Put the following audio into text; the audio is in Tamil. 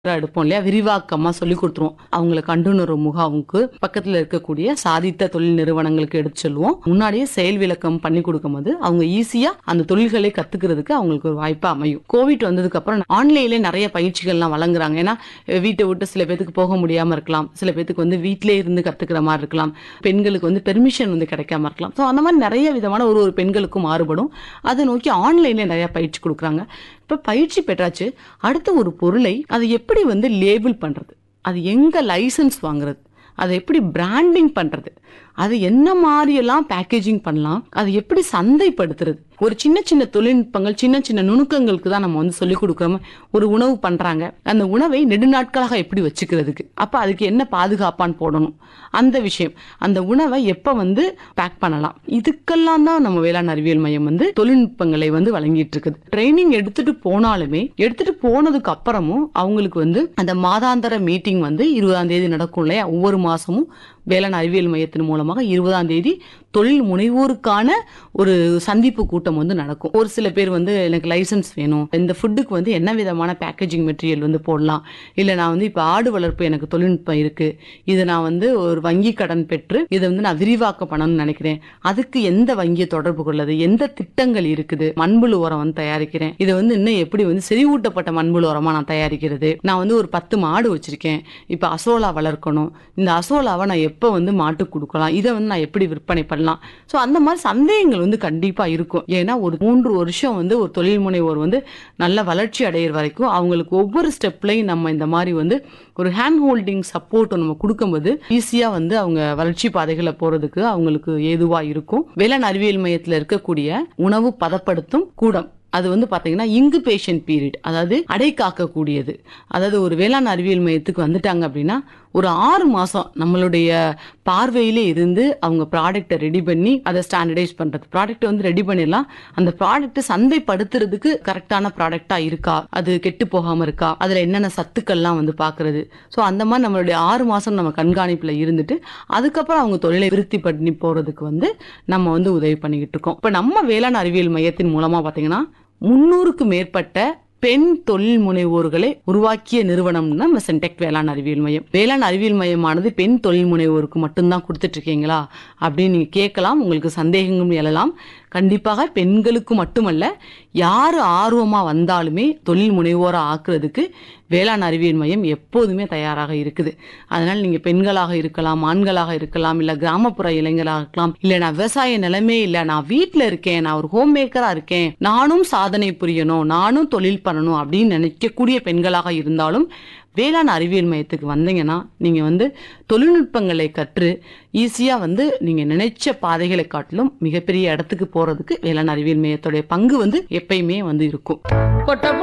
எடுப்போம் இல்லையா விரிவாக்கமா சொல்லி கொடுத்துருவோம் அவங்கள கண்டுணர்வு முகாமுக்கு பக்கத்துல இருக்கக்கூடிய சாதித்த தொழில் நிறுவனங்களுக்கு எடுத்து சொல்லுவோம் முன்னாடியே செயல் விளக்கம் பண்ணி கொடுக்கும்போது அவங்க ஈஸியா அந்த தொழில்களை கத்துக்கிறதுக்கு அவங்களுக்கு ஒரு வாய்ப்பா அமையும் கோவிட் வந்ததுக்கு அப்புறம் ஆன்லைன்ல நிறைய பயிற்சிகள்லாம் வழங்குறாங்க ஏன்னா அஹ் வீட்டை விட்டு சில பேத்துக்கு போக முடியாம இருக்கலாம் சில பேத்துக்கு வந்து வீட்டிலே இருந்து கத்துக்கிற மாதிரி இருக்கலாம் பெண்களுக்கு வந்து பெர்மிஷன் வந்து கிடைக்காம இருக்கலாம் ஸோ அந்த மாதிரி நிறைய விதமான ஒரு ஒரு பெண்களுக்கும் மாறுபடும் அதை நோக்கி ஆன்லைன்ல நிறைய பயிற்சி கொடுக்குறாங்க இப்போ பயிற்சி பெற்றாச்சு அடுத்த ஒரு பொருளை அதை எப்படி வந்து லேபிள் பண்றது அது எங்க லைசன்ஸ் வாங்குறது அதை எப்படி பிராண்டிங் பண்றது அது என்ன மாதிரியெல்லாம் பேக்கேஜிங் பண்ணலாம் அது எப்படி சந்தைப்படுத்துறது ஒரு சின்ன சின்ன தொழில்நுட்பங்கள் சின்ன சின்ன நுணுக்கங்களுக்கு தான் நம்ம வந்து சொல்லிக் கொடுக்குறோம் ஒரு உணவு பண்றாங்க அந்த உணவை நெடுநாட்களாக எப்படி வச்சுக்கிறதுக்கு அப்ப அதுக்கு என்ன பாதுகாப்பான்னு போடணும் அந்த விஷயம் அந்த உணவை எப்ப வந்து பேக் பண்ணலாம் இதுக்கெல்லாம் தான் நம்ம வேளாண் அறிவியல் மையம் வந்து தொழில்நுட்பங்களை வந்து வழங்கிட்டு இருக்குது ட்ரைனிங் எடுத்துட்டு போனாலுமே எடுத்துட்டு போனதுக்கு அப்புறமும் அவங்களுக்கு வந்து அந்த மாதாந்திர மீட்டிங் வந்து இருபதாம் தேதி நடக்கும் இல்லையா ஒவ்வொரு மாசமும் வேளாண் அறிவியல் மையத்தின் மூலமாக இருபதாம் தேதி தொழில் முனைவோருக்கான ஒரு சந்திப்பு கூட்டம் வந்து நடக்கும் ஒரு சில பேர் வந்து எனக்கு லைசன்ஸ் வேணும் இந்த ஃபுட்டுக்கு வந்து என்ன விதமான பேக்கேஜிங் மெட்டீரியல் வந்து போடலாம் இல்லை நான் வந்து இப்போ ஆடு வளர்ப்பு எனக்கு தொழில்நுட்பம் இருக்கு இதை நான் வந்து ஒரு வங்கி கடன் பெற்று இதை வந்து நான் விரிவாக்கம் பண்ணணும்னு நினைக்கிறேன் அதுக்கு எந்த வங்கியை தொடர்பு கொள்ளுது எந்த திட்டங்கள் இருக்குது மண்புழு உரம் வந்து தயாரிக்கிறேன் இதை வந்து இன்னும் எப்படி வந்து செறிவூட்டப்பட்ட மண்புழு உரமா நான் தயாரிக்கிறது நான் வந்து ஒரு பத்து மாடு வச்சிருக்கேன் இப்போ அசோலா வளர்க்கணும் இந்த அசோலாவை நான் எப்போ வந்து மாட்டுக்கு கொடுக்கலாம் இதை வந்து நான் எப்படி விற்பனை பண்ணலாம் ஸோ அந்த மாதிரி சந்தேகங்கள் வந்து கண்டிப்பா இருக்கும் ஏன்னா ஒரு மூன்று வருஷம் வந்து ஒரு தொழில் முனைவோர் வந்து நல்ல வளர்ச்சி அடையிற வரைக்கும் அவங்களுக்கு ஒவ்வொரு ஸ்டெப்லையும் நம்ம இந்த மாதிரி வந்து ஒரு ஹேண்ட் ஹோல்டிங் சப்போர்ட் நம்ம கொடுக்கும்போது ஈஸியா வந்து அவங்க வளர்ச்சி பாதைகளை போறதுக்கு அவங்களுக்கு ஏதுவா இருக்கும் வேளாண் அறிவியல் மையத்தில் இருக்கக்கூடிய உணவு பதப்படுத்தும் கூடம் அது வந்து பாத்தீங்கன்னா இங்குபேஷன் பீரியட் அதாவது அடை காக்கக்கூடியது அதாவது ஒரு வேளாண் அறிவியல் மையத்துக்கு வந்துட்டாங்க அப்படின்னா ஒரு ஆறு மாசம் நம்மளுடைய பார்வையிலே இருந்து அவங்க ப்ராடக்ட்டை ரெடி பண்ணி அதை ஸ்டாண்டர்டைஸ் பண்றது ப்ராடக்ட் வந்து ரெடி பண்ணிடலாம் அந்த ப்ராடக்ட் சந்தைப்படுத்துறதுக்கு கரெக்டான ப்ராடக்டா இருக்கா அது கெட்டு போகாம இருக்கா அதுல என்னென்ன சத்துக்கள்லாம் வந்து பாக்குறது ஸோ அந்த மாதிரி நம்மளுடைய ஆறு மாசம் நம்ம கண்காணிப்புல இருந்துட்டு அதுக்கப்புறம் அவங்க தொழிலை விருத்தி பண்ணி போறதுக்கு வந்து நம்ம வந்து உதவி பண்ணிக்கிட்டு இருக்கோம் இப்போ நம்ம வேளாண் அறிவியல் மையத்தின் மூலமா பாத்தீங்கன்னா முன்னூறுக்கு மேற்பட்ட பெண் தொழில் முனைவோர்களை உருவாக்கிய நிறுவனம்னா நம்ம சென்டெக் வேளாண் அறிவியல் மையம் வேளாண் அறிவியல் மையமானது பெண் தொழில் முனைவோருக்கு மட்டும்தான் கொடுத்துட்டு இருக்கீங்களா அப்படின்னு நீங்க கேட்கலாம் உங்களுக்கு சந்தேகங்களும் எழலாம் கண்டிப்பாக பெண்களுக்கு மட்டுமல்ல யார் ஆர்வமா வந்தாலுமே தொழில் முனைவோரா ஆக்குறதுக்கு வேளாண் அறிவியல் மையம் எப்போதுமே தயாராக இருக்குது அதனால நீங்க பெண்களாக இருக்கலாம் ஆண்களாக இருக்கலாம் இல்ல கிராமப்புற இளைஞராக இருக்கலாம் இல்ல நான் விவசாய நிலைமே இல்ல நான் வீட்ல இருக்கேன் நான் ஒரு ஹோம் மேக்கரா இருக்கேன் நானும் சாதனை புரியணும் நானும் தொழில் பண்ணணும் அப்படின்னு நினைக்கக்கூடிய பெண்களாக இருந்தாலும் வேளாண் அறிவியல் மையத்துக்கு வந்தீங்கன்னா நீங்க வந்து தொழில்நுட்பங்களை கற்று ஈஸியா வந்து நீங்க நினைச்ச பாதைகளை காட்டிலும் மிகப்பெரிய இடத்துக்கு போறதுக்கு வேளாண் அறிவியல் மையத்துடைய பங்கு வந்து எப்பயுமே வந்து இருக்கும்